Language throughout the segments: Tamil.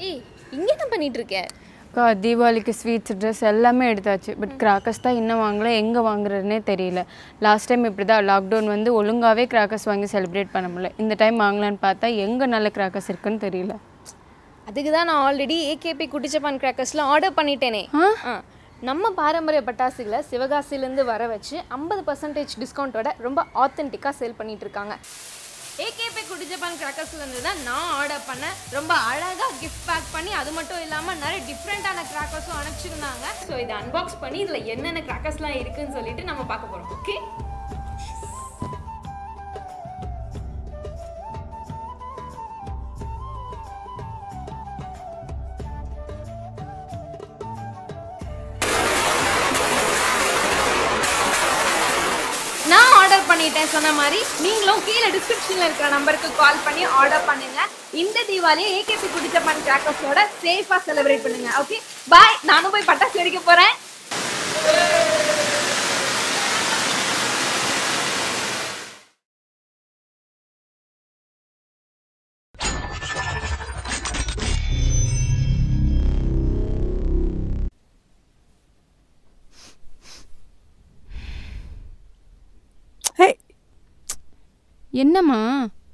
ஏய் இங்கே தான் பண்ணிட்டு இருக்க அக்கா தீபாவளிக்கு ஸ்வீட்ஸ் ட்ரெஸ் எல்லாமே எடுத்தாச்சு பட் கிராக்கர்ஸ் தான் இன்னும் வாங்கல எங்கே வாங்குறதுனே தெரியல லாஸ்ட் டைம் இப்படி தான் லாக்டவுன் வந்து ஒழுங்காகவே கிராக்கர்ஸ் வாங்கி செலிப்ரேட் பண்ண முடியல இந்த டைம் வாங்கலான்னு பார்த்தா எங்கே நல்ல கிராக்கர்ஸ் இருக்குன்னு தெரியல அதுக்கு தான் நான் ஆல்ரெடி ஏகேபி குட்டிச்சப்பான் கிராக்கர்ஸ்லாம் ஆர்டர் பண்ணிட்டேனே ஆ நம்ம பாரம்பரிய பட்டாசுகளை சிவகாசிலேருந்து வர வச்சு ஐம்பது பர்சன்டேஜ் டிஸ்கவுண்ட்டோட ரொம்ப ஆத்தென்டிக்காக சேல் பண்ணிட்டு இருக்காங்க ஏகேபி குட்டிச்சப்பான் கிராக்கர்ஸ்லேருந்து தான் நான் ஆர்டர் பண்ணேன் ரொம்ப அழகாக கிஃப்ட் பேக் பண்ணி அது மட்டும் இல்லாமல் நிறைய டிஃப்ரெண்ட்டான கிராக்கர்ஸும் அனுப்பிச்சிருந்தாங்க ஸோ இதை அன்பாக்ஸ் பண்ணி இதில் என்னென்ன கிராக்கர்ஸ்லாம் இருக்குன்னு சொல்லிட்டு நம்ம பார்க்க போகிறோம் ஓகே நான் ஆர்டர் பண்ணிட்டேன் சொன்ன மாதிரி நீங்களும் கீழே டிஸ்கிரிப்ஷனில் இருக்கிற நம்பருக்கு கால் பண்ணி ஆர்டர் பண்ணுங்க இந்த தீபாவளியை ஏகேபி குடிச்ச பன் கிராக்கர்ஸோட சேஃபாக செலிப்ரேட் பண்ணுங்க ஓகே பாய் நானும் போய் பட்டாசு வெடிக்க போகிறேன் ஹே என்னம்மா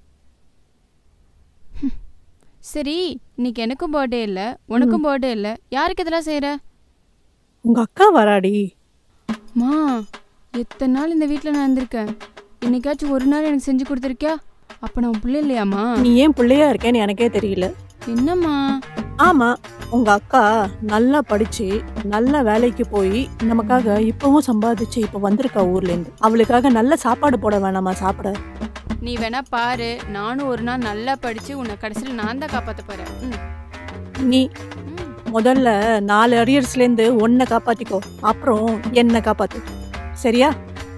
ஹம். சரி இன்னைக்கு எனக்கும் பர்த்டே இல்லை உனக்கும் பர்த்டே இல்லை யாருக்கு இதெல்லாம் செய்கிற உங்க அக்கா வராடி மா எத்தனை நாள் இந்த வீட்டில் நான் இருந்திருக்கேன் இன்னைக்காச்சும் ஒரு நாள் எனக்கு செஞ்சு கொடுத்துருக்கியா அப்போ நான் உன் பிள்ளை இல்லையாம்மா நீ ஏன் பிள்ளையா இருக்கேன்னு எனக்கே தெரியல என்னம்மா ஆமா உங்க அக்கா நல்லா படிச்சு நல்ல வேலைக்கு போய் நமக்காக இப்பவும் சம்பாதிச்சு இப்ப வந்திருக்கா ஊர்ல இருந்து அவளுக்காக நல்ல சாப்பாடு போட வேணாமா சாப்பிட நீ வேணா பாரு நானும் ஒரு நாள் நல்லா படிச்சு உன்னை கடைசியில் நான் தான் காப்பாற்ற போறேன் ம். நீ ம். முதல்ல நாலு அரியர்ஸ்ல இருந்து ஒன்ன காப்பாத்திக்கோ அப்புறம் என்ன காப்பாத்து சரியா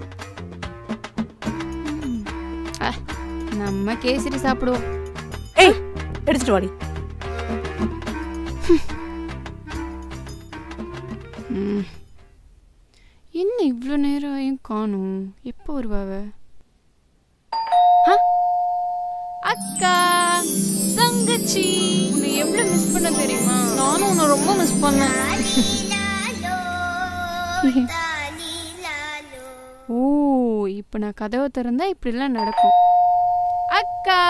ம். அஹ், நம்ம கேசரி சாப்பிடுவோம் ஏய் எடுத்துட்டு வாடி ம். என்ன இவ்வளோ நேரம் ஆயும் காணும் எப்போ வருவாவ ஆ? அக்கா தங்கச்சி உன்னை எவ்வளோ மிஸ் பண்ண தெரியுமா நானும் உன்னை ரொம்ப மிஸ் பண்ணேன் ஓ இப்போ நான் கதவை திறந்தா இப்படிலாம் நடக்கும் அக்கா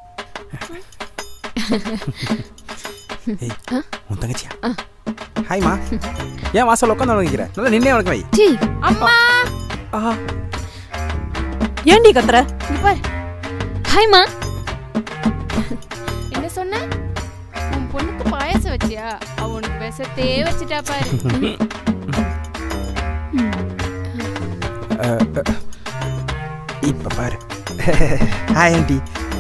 ஏய் உன் தங்கச்சியா ஹாய்மா ஏன் வாசல் உட்காந்து வைக்கிற நல்லா நின்னே உனக்கு வை சி அம்மா ஆஹா ஏண்டி கத்துற இங்க பாரு ஹாய்மா என்ன சொன்ன உன் பொண்ணுக்கு பாயாசம் வச்சியா அவ உனக்கு விஷத்தே வச்சுட்டா பாரு இப்ப பாரு ஹாய் ஆண்டி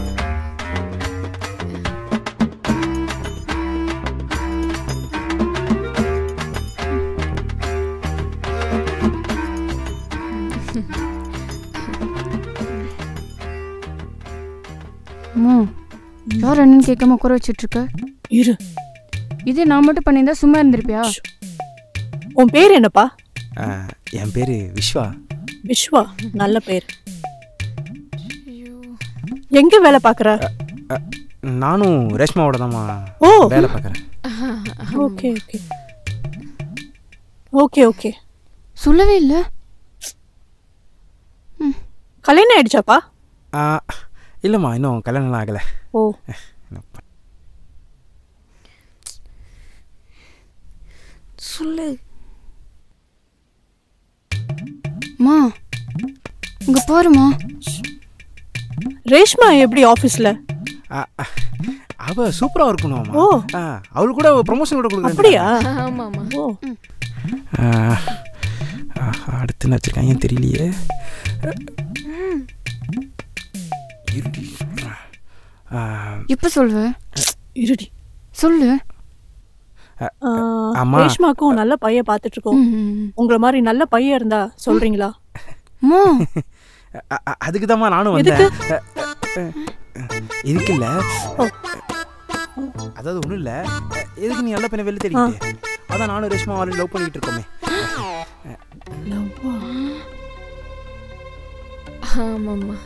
அம்மா யார் என்னன்னு கேட்காம குறை வச்சிட்டு இருக்க இரு இதே நான் மட்டும் பண்ணியிருந்தா சும்மா இருந்திருப்பியா உன் பேர் என்னப்பா அஹ், என் பேரு விஸ்வா விஸ்வா நல்ல பேர் எங்க வேலை பாக்குற அஹ், நானும் ரேஷ்மாவோட தான்மா ஓ வேலை பார்க்குறேன் ஓகே ஓகே ஓகே ஓகே சொல்லவே இல்லை கல்யாணம் ஆயிடுச்சாப்பா இல்லைம்மா இன்னும் கல்யாணம்லாம் ஆகலை ஓ சொல்லு அம்மா இங்க பாருமா ரேஷ்மா எப்படி ஆபீஸ்ல அஹ், அஹ், அவ சூப்பராக இருக்கணும் ஓ. அவளுக்கு கூட ப்ரொமோஷன் கூட கொடுக்குறேன் அப்படியா ஆமா ஆமா ஓ ஆஹ், ஆஹா, அடுத்து என்ன வச்சிருக்காங்க தெரியலையே இருடி சொல்றேன். ஆஹ், எப்போ சொல்லுவ இருடி சொல்லு ஆ, அம்மா. ரேஷ்மாக்கும் நல்ல பையன் பார்த்துட்டு இருக்கோம் ம். உங்களை மாதிரி நல்ல பையன் இருந்தா சொல்றீங்களா அம்மா அ- அ- அதுக்கு தான்மா நானும் வந்தேன் அ- அ- இதுக்கு இல்ல ஓ. அதாவது ஒன்றும் இல்லை எதுக்கு நீ நல்ல பையனை வெளில தேடிக்கிட்டு அதான் நானும் ரேஷ்மா ஆல்ரெடி லவ் பண்ணிக்கிட்டு இருக்கோமே லவ்வா? ஆமாம்மா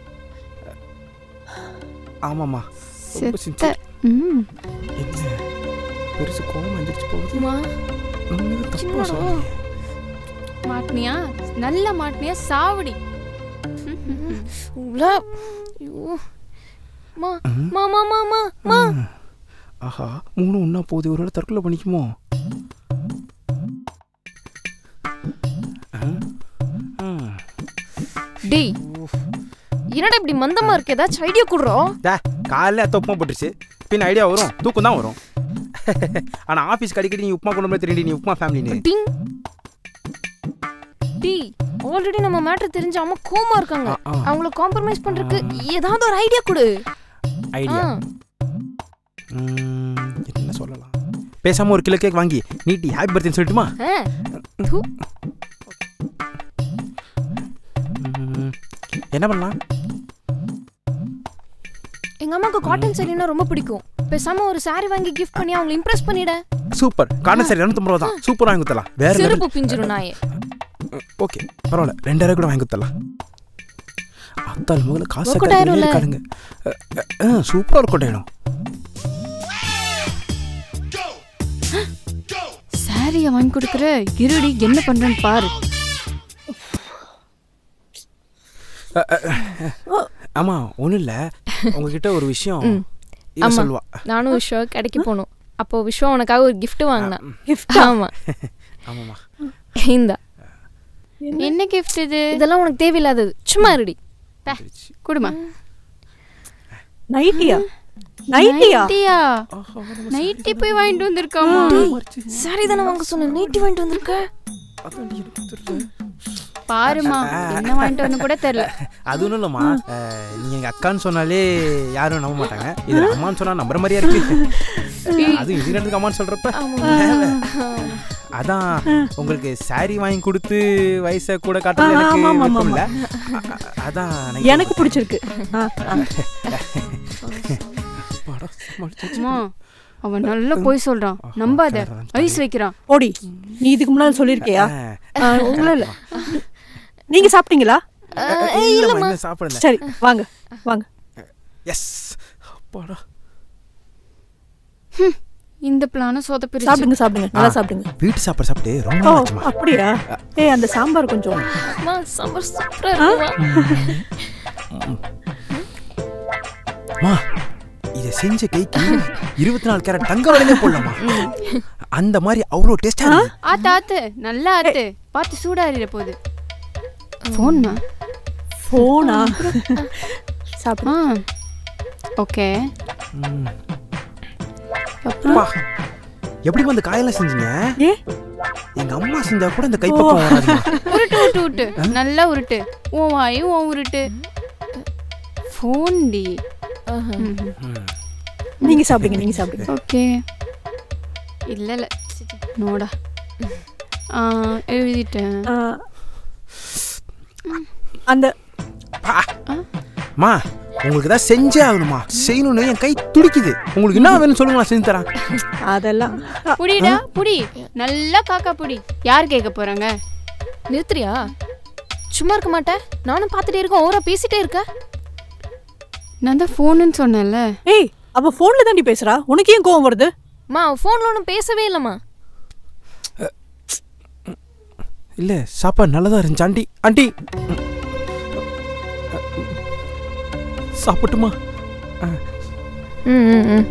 ஆமாம்மா ரொம்ப செத்த sincere. ம் என்ன பெருசு கோவம் வந்துருச்சு போகுது அம்மா நம்ம எதுவும் தப்பா சின்னடா. சொல்லலையே. மாட்டினியா நல்லா மாட்டினியா சாவடி உள்ள ஐயோ மா மா மா மா மா மா ஆஹா மூணு ஒன்றா போகுது ஒரு வேளை தற்கொலை பண்ணிக்குமோ ஆ? ஆ. டேய் என்னடா இப்படி மந்தமா இருக்கு ஏதாச்சும் ஐடியா குடுறோம் டே காலைல எத்த உப்புமா போட்டுருச்சு பின்ன ஐடியா வரும் தூக்கம் தான் வரும் ஆனால் ஆஃபீஸ்க்கு அடிக்கடி நீ உப்புமா கொண்டு போய் தெரியும் நீ உப்புமா ஃபேமிலின்னு டிங் டேய் ஆல்ரெடி நம்ம மேட்டர் தெரிஞ்ச அம்மா கோமா இருக்காங்க ஆ, ஆ. அவங்கள காம்ப்ரமைஸ் பண்றதுக்கு ஏதாவது ஒரு ஐடியா கொடு ஐடியா ஆ. ம், என்ன சொல்லலாம் பேசாம ஒரு கிலோ கேக் வாங்கி நீட்டி ஹாப்பி பர்த்டேன்னு சொல்லட்டுமா ஆ. தூ. ம், என்ன பண்ணலாம் எங்க அம்மாக்கு காட்டன் சாரினா ரொம்ப பிடிக்கும் பேசாம ஒரு saree வாங்கி கிஃப்ட் பண்ணி அவங்களை இம்ப்ரெஸ் பண்ணிட சூப்பர் காட்டன் சரி இரநூத்தம்பது ரூபா தான் சூப்பர் வாங்கி கொடுத்தலாம் வேற செருப்பு பிஞ்சிரும் நாயே ஓகே பரவாயில்ல ரெண்டாயிரம் கூட வாங்கி கொடுத்தலாம் அத்தாள் முதல்ல காசு Workout ஆயிரும்ல? இருக்காருங்க சூப்பராக ஒர்க் அவுட் ஆயிடும் சாரியை வாங்கி கொடுக்குற இருடி என்ன பண்றேன்னு பாரு ஆமா ஒன்றும் இல்லை உங்ககிட்ட ஒரு விஷயம் இவ ஆமா. சொல்லுவா நானும் விஸ்வா கடைக்கு போனோம் அப்போ விஸ்வா உனக்காக ஒரு gift வாங்கினான் gift ஆமா ஆமாம்மா இந்தா என்ன கிஃப்ட் இது இதெல்லாம் உனக்கு தேவையில்லாதது சும்மா இருடி குடுமா நைட்டியா நைட்டியா நைட்டியா நைட்டி போய் வாங்கிட்டு வந்திருக்காமா சாரி தானே வாங்க சொன்னேன் நைட்டி வாங்கிட்டு வந்திருக்க பாருமா என்ன வாங்கிட்டு வரணும் கூட தெரியல அது ஒன்றும் இல்லைம்மா நீங்கள் எங்கள் அக்கான்னு சொன்னாலே யாரும் நம்ப மாட்டாங்க இது அம்மான்னு சொன்னால் நம்புற மாதிரியா இருக்கு அதுவும் இது ரெண்டுக்கு அம்மான்னு சொல்கிறப்ப அதான் உங்களுக்கு saree வாங்கி கொடுத்து வயசை கூட காட்டுறது எனக்கு ஆமா, ஆமா, விருப்பம் இல்ல அ- அ- அதான் எனக்கு- எனக்கு பிடிச்சிருக்கு ஆ, ஆ. அப்பாடா, சமாளிச்சாச்சு. அம்மா அவன் நல்லா போய் சொல்றான் நம்பாத கலரான் ஐஸ் வைக்கிறான் ஓடி நீ இதுக்கு முன்னாடி சொல்லியிருக்கியா ஆ, ஆ, உங்களை இல்ல நீங்க சாப்பிட்டீங்களா இல்லைம்மா, இன்னும் சாப்பிடல சரி வாங்க வாங்க எஸ் அப்பாடா இந்த பிளான சொதப்பிருச்சு சாப்பிடுங்க சாப்பிடுங்க நல்லா சாப்பிடுங்க வீட்டு சாப்பாடு சாப்பிட்டு ரொம்ப ஓ நாள் ஆச்சுமா அப்படியா ஏய் அந்த சாம்பார் கொஞ்சம் அம்மா சாம்பார் சூப்பரா இருக்குமா மா இதை செஞ்ச கைக்கு இருபத்தி நாலு கேரட் தங்க வரையிலே போடலாமா அந்த மாதிரி அவ்வளோ டேஸ்டா இருக்கு ஆத்து ஆத்து நல்லா ஆத்து பார்த்து சூடாறிட போகுது ஃபோன்மா போனா சாப்பிடு ஆ ஓகே ம். அப்பா எப்படி அந்த காயெல்லாம் செஞ்சீங்க ஏ எங்க அம்மா செஞ்சா கூட இந்த கைப்பக்கம் வராதுமா உருட்டு உருட்டு உருட்டு நல்லா உருட்டு உன் வாயும் உன் உருட்டு ஃபோன் டி ம். நீங்க சாப்பிடுங்க நீங்க சாப்பிடுங்க ஓகே இல்லை இல்லை நோடா ஆ, எழுதிட்டேன் ஆ, அந்த பா. மா உங்களுக்கு தான் செஞ்சே ஆகணுமா செய்யணும்னு என் கை துடிக்குது உங்களுக்கு என்ன வேணும்னு சொல்லுங்க நான் செஞ்சு தரேன் அதெல்லாம் புடிடா புடி நல்லா காக்கா புடி யார் கேட்க போறாங்க நிறுத்துறியா சும்மா இருக்க மாட்டேன் நானும் பார்த்துட்டே இருக்கேன் ஓவரா பேசிட்டே இருக்க நான் தான் ஃபோனுன்னு சொன்னேன்ல ஏய் அவ போன்ல தாண்டி பேசுறா உனக்கு ஏன் கோவம் வருது மா ஃபோன்ல ஒன்றும் பேசவே இல்லைம்மா இல்ல சாப்பாடு நல்லதா இருந்துச்சு ஆண்டி ஆண்டி ம். சாப்பிட்டுமா ம் ம் ம்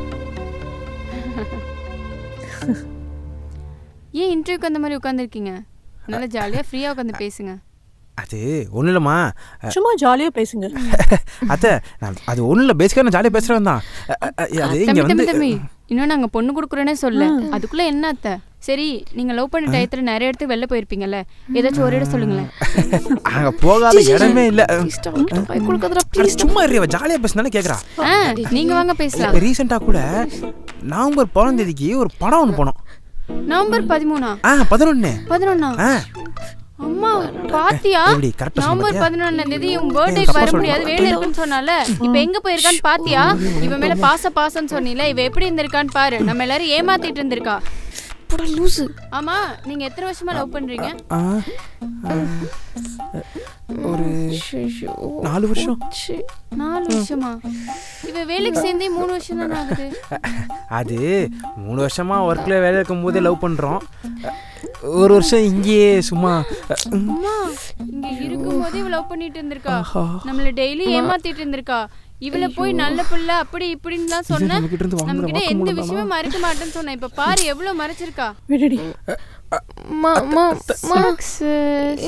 ஏன் இன்டர்வியூக்கு அந்த மாதிரி உட்காந்துருக்கீங்க நல்லா ஜாலியாக ஃப்ரீயாக உட்காந்து பேசுங்க அது ஒன்றும் இல்லைம்மா சும்மா ஜாலியா பேசுங்க அத்தை நான் அது ஒன்றும் இல்லை பேசிக்காக நான் ஜாலியாக பேசுகிறேன் தான் அ, அ, அ, அது தம்பி இங்கே தம்பி வந்து தம்பி இன்னும் நாங்கள் பொண்ணு கொடுக்குறோன்னே சொல்ல அதுக்குள்ள என்ன அத்தை சரி நீங்கள் லவ் பண்ண டயத்தில் நிறைய இடத்துக்கு வெளில போயிருப்பீங்கல்ல ஏதாச்சும் ஒரு இடம் சொல்லுங்களேன் அங்கே போகாத இடமே இல்லை கை கொடுக்காதடா ப்ளீஸ் சும்மா இருவ ஜாலியாக பேசினாலே கேட்குறா ஆ நீங்கள் வாங்க பேசலாம் இப்போ ரீசெண்டாக கூட நவம்பர் பிறந்த தேதிக்கு ஒரு படம் ஒன்று போனோம் நவம்பர் பதிமூணா ஆ பதினொன்று பதினொன்னா ஆ அம்மா பாத்தியா எப்படி? correct ஆ சொன்ன நவம்பர் பாத்தியா? பதினொன்னாம் தேதி உன் ஏய், பர்த்டேக்கு தப்பா வர சொல்றேன். முடியாது வேலை இருக்குன்னு சொன்னால இப்ப எங்க போயிருக்கான்னு பாத்தியா இவன் மேல பாச பாசம்னு சொன்னீல இவ எப்படி இருந்திருக்கான்னு பாரு நம்ம எல்லாரும் ஏமாத்திட்டு இருந்திருக்கா போடா லூசு ஆமா நீங்க எத்தனை வருஷமா லவ் பண்றீங்க ஆ ஆ, ஒரு நாலு வருஷம் நாலு வருஷமா இவ வேலைக்கு சேர்ந்தே மூணு வருஷம் தானே ஆகுது அது மூணு வருஷமா ஒர்க்கில் வேலை இருக்கும் போதே லவ் பண்ணுறோம் ஒரு வருஷம் இங்கேயே சும்மா அம்மா இங்க இருக்கும் போதே இவ லவ் பண்ணிட்டு இருந்திருக்கா ஆஹா. நம்மள டெய்லி ஏமாத்திட்டு இருந்திருக்கா இவள போய் நல்ல புள்ள அப்படி இப்படின்னு தான் சொன்ன நம்ம கிட்ட இருந்து நம்ம வாங்குற கிட்ட எந்த வாக்குமூலம் விஷயமும் மறைக்க மாட்டேன்னு சொன்னேன் இப்ப பாரு எவ்வளவு மறைச்சிருக்கா விடுடி மா மா மா Success.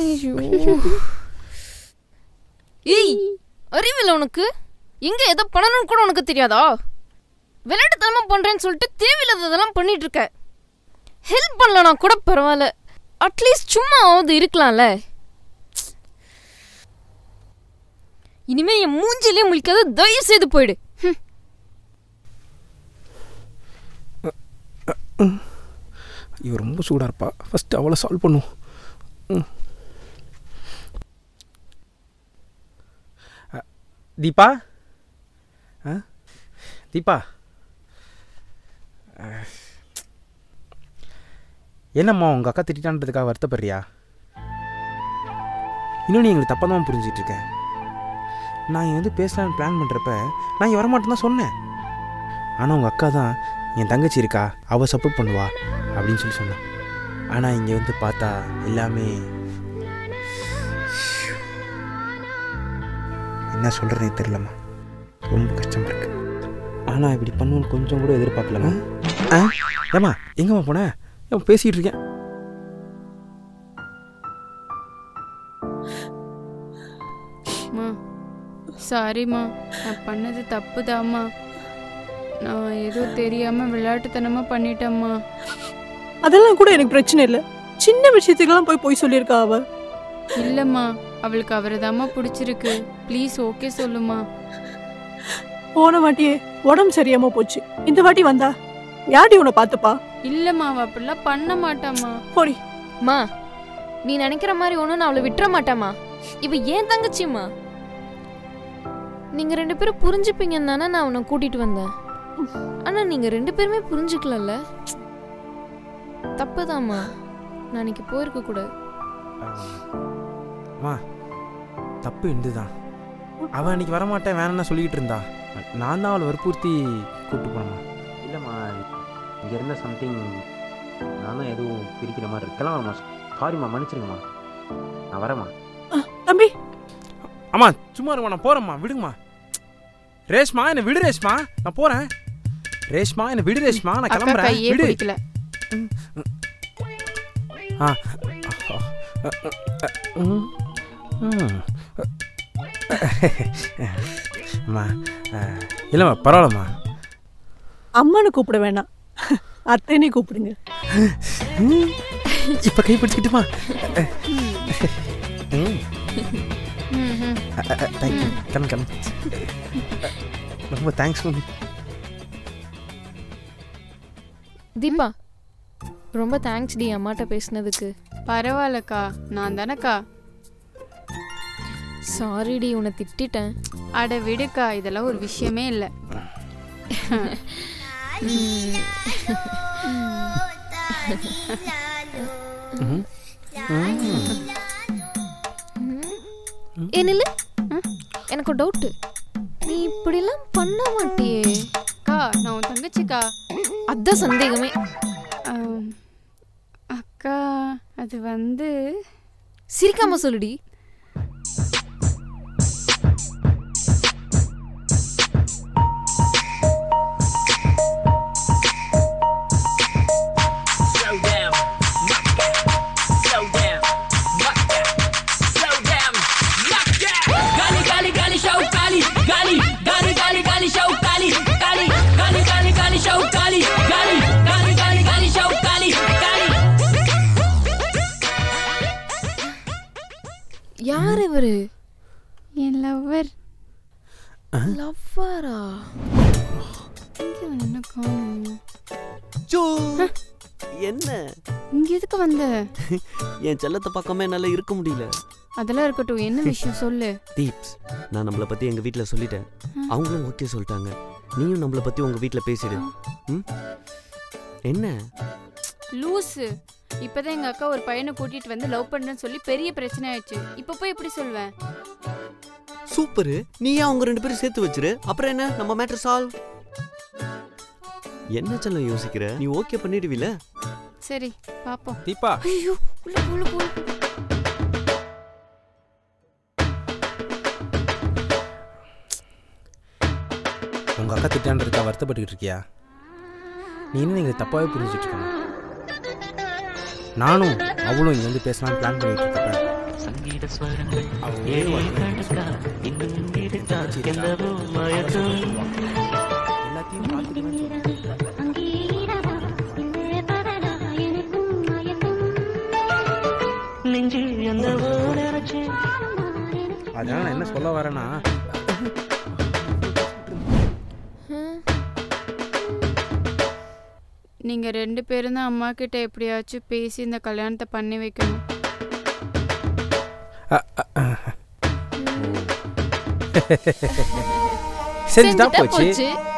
ஏய் அறிவில்ல உனக்கு எங்க எதை பண்ணணும்னு கூட உனக்கு தெரியாதா விளையாட்டுத்தனமா பண்றேன்னு சொல்லிட்டு தேவையில்லாததெல்லாம் பண்ணிட்டு இருக்க ஹெல்ப் பண்ணலனா கூட பரவாயில்ல அட்லீஸ்ட் சும்மாவது இருக்கலாம்ல இனிமே என் மூஞ்சிலே முழிக்காத தயவு செய்து போயிடு ஹம். இவ ரொம்ப சூடாக இருப்பா ஃபஸ்ட்டு அவளை சால்வ் பண்ணும் ம். அ, தீபா ஆ தீபா அ, என்னம்மா உங்கள் அக்கா திட்டான்றதுக்காக வருத்தப்படுறியா இன்னும் நீ எங்களுக்கு தப்பாக தான் புரிஞ்சிட்டு இருக்கேன் நான் இங்கே வந்து பேசலான்னு பிளான் பண்ணுறப்ப நான் இங்கே வரமாட்டேன்னு தான் சொன்னேன் ஆனால் உங்கள் அக்கா தான் என் தங்கச்சி இருக்கா அவள் சப்போர்ட் பண்ணுவா அப்படின்னு சொல்லி சொன்னான் ஆனால் இங்கே வந்து பார்த்தா எல்லாமே என்ன சொல்கிறதே தெரிலம்மா ரொம்ப கஷ்டமாக இருக்கு ஆனால் இப்படி பண்ணுன்னு கொஞ்சம் கூட எதிர்பார்க்கலம்மா ஆ ஏம்மா எங்கம்மா போனேன் ஏன் பேசிகிட்டு இருக்கேன் அம்மா சாரிம்மா நான் பண்ணது தப்புதாம்மா நான் ஏதோ தெரியாம விளையாட்டுத்தனமா பண்ணிட்டேம்மா அதெல்லாம் கூட எனக்கு பிரச்சனை இல்லை சின்ன விஷயத்துக்கெல்லாம் போய் போய் சொல்லியிருக்கா அவ இல்லம்மா அவளுக்கு அவரை பிடிச்சிருக்கு ப்ளீஸ் ஓகே சொல்லுமா போன வாட்டியே உடம்பு சரியாம போச்சு இந்த வாட்டி வந்தா யாடி உன்னை பார்த்துப்பா இல்லம்மா அவ அப்படிலாம் பண்ண மாட்டாம்மா போடி மா நீ நினைக்கிற மாதிரி ஒன்றும் நான் அவளை விட்டுற மாட்டேம்மா இவ ஏன் தங்கச்சிம்மா நீங்க ரெண்டு பேரும் புரிஞ்சுப்பீங்கன்னு தானே நான் உன்னை கூட்டிட்டு வந்தேன் ஆனா நீங்க ரெண்டு பேருமே புரிஞ்சுக்கலல்ல தப்புதாம்மா நான் இன்னைக்கு போயிருக்க கூடாது அம்மா தப்பு இந்து தான் அவள் அன்னைக்கு வரமாட்டேன் வேணும்னா சொல்லிக்கிட்டு இருந்தா நான் தான் அவளை வற்புறுத்தி கூப்பிட்டு போனேம்மா இல்லைம்மா இங்கே இருந்த சம்திங் நானும் எதுவும் பிரிக்கிற மாதிரி இருக்கலாம் சாரிம்மா மன்னிச்சிருங்கம்மா நான் வரேம்மா தம்பி அம்மா சும்மா இருமா நான் போகிறேம்மா விடுங்கம்மா ரேஷ்மா என்னை விடு ரேஷ்மா நான் போகிறேன் ரேஷ்மா என்னை விடு ரேஷ்மா நான் அக்கா கிளம்புறேன் கையே விடு பிடிக்கல ஆ ம். ம். அம்மா ஆ, இல்லைம்மா பரவாயில்லம்மா அம்மானு கூப்பிட வேணாம் அத்தைனே கூப்பிடுங்க இப்போ கை பிடிச்சிக்கிட்டுமா ம் ம், ம். தேங்க்யூ கண்ணு கண்ணு ரொம்ப தேங்க்ஸ் மம்மி தீபா ரொம்ப தேங்க்ஸ் டி அம்மாட்ட பேசினதுக்கு பரவாயில்லக்கா நான் தானக்கா சாரி டி உன்னை திட்டிட்டேன் அட விடுக்கா இதெல்லாம் ஒரு விஷயமே இல்லை ஏனில்ல எனக்கு ஒரு டவுட்டு நீ இப்படிலாம் பண்ண மாட்டியே அக்கா நான் உன் தங்கச்சிக்கா அதான் சந்தேகமே ஆம், அக்கா அது வந்து சிரிக்காம சொல்லுடி Slow down, knock that. Slow down, knock that. Slow down, knock that. Gali, gali, gali, show, gali, gali, gali, gali, gali, show, gali, gali, gali, gali, gali, show, gali, gali, gali, gali, gali, show, gali, gali. யார் இவரு என் லவ்வர் லவ்வரா என்ன காணும் சோ என்ன இங்க எதுக்கு வந்த என் செல்லத்தை பார்க்காம என்னால இருக்க முடியல அதெல்லாம் இருக்கட்டும் என்ன விஷயம் சொல்லு தீப்ஸ் நான் நம்மளை பத்தி எங்க வீட்ல சொல்லிட்டேன் அவங்களும் ஓகே சொல்லிட்டாங்க நீயும் நம்மளை பத்தி உங்க வீட்ல பேசிடு ம் என்ன லூஸு இப்போதான் எங்கள் அக்கா ஒரு பையனை கூட்டிகிட்டு வந்து லவ் பண்ணுறேன்னு சொல்லி பெரிய பிரச்சனை ஆயிடுச்சு இப்போ போய் எப்படி சொல்வேன் சூப்பரு நீ ஏன் அவங்க ரெண்டு பேரும் சேர்த்து வச்சிரு அப்புறம் என்ன நம்ம மேட்டர் சால்வ் என்ன செல்லம் யோசிக்கிற நீ ஓகே பண்ணிடுவில சரி பார்ப்போம் தீபா ஐயோ உள்ள உள்ள போ உங்க அக்கா திட்டான்றதுக்கா வருத்தப்பட்டுக்கிட்டு இருக்கியா நீ இன்னும் நீங்கள் தப்பாகவே புரிஞ்சுட்டு இருக்கணும் நானும் அவளும் இங்கே வந்து பேசலாம்னு பிளான் பண்ணிட்டு இருக்கப்ப அவ ஒரே வார்த்தை சொன்னா. தங்கச்சி இருக்கா? அவ சொல்லுவா. எல்லாத்தையும் பார்த்துட்டு அதனால நான் என்ன சொல்ல வரேன்னா நீங்கள் ரெண்டு பேரும் தான் அம்மா கிட்ட எப்படியாச்சும் பேசி இந்த கல்யாணத்தை பண்ணி வைக்கணும் செஞ்சுட்டா செஞ்சுட்டா போச்சு போச்சு